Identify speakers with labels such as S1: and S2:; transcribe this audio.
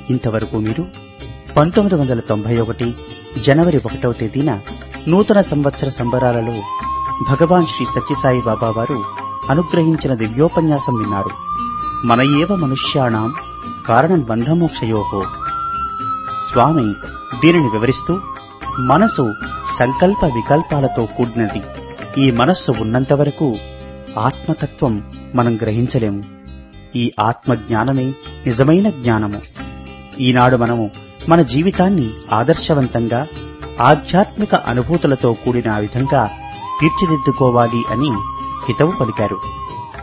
S1: ఇంతవరకు మీరు పంతొమ్మిది వందల తొంభై ఒకటి జనవరి ఒకటవ తేదీన నూతన సంవత్సర సంబరాలలో భగవాన్ శ్రీ సత్యసాయి బాబా వారు అనుగ్రహించిన దివ్యోపన్యాసం విన్నారు మన ఏవ మనుష్యాణం కారణం బంధమోక్షయోహో స్వామి దీనిని వివరిస్తూ మనసు సంకల్ప వికల్పాలతో కూడినది ఈ మనస్సు ఉన్నంత వరకు ఆత్మతత్వం మనం గ్రహించలేము ఈ ఆత్మ జ్ఞానమే నిజమైన జ్ఞానము ఈనాడు మనము మన జీవితాన్ని ఆదర్శవంతంగా ఆధ్యాత్మిక అనుభూతులతో కూడిన విధంగా తీర్చిదిద్దుకోవాలి అని హితవు పలికారు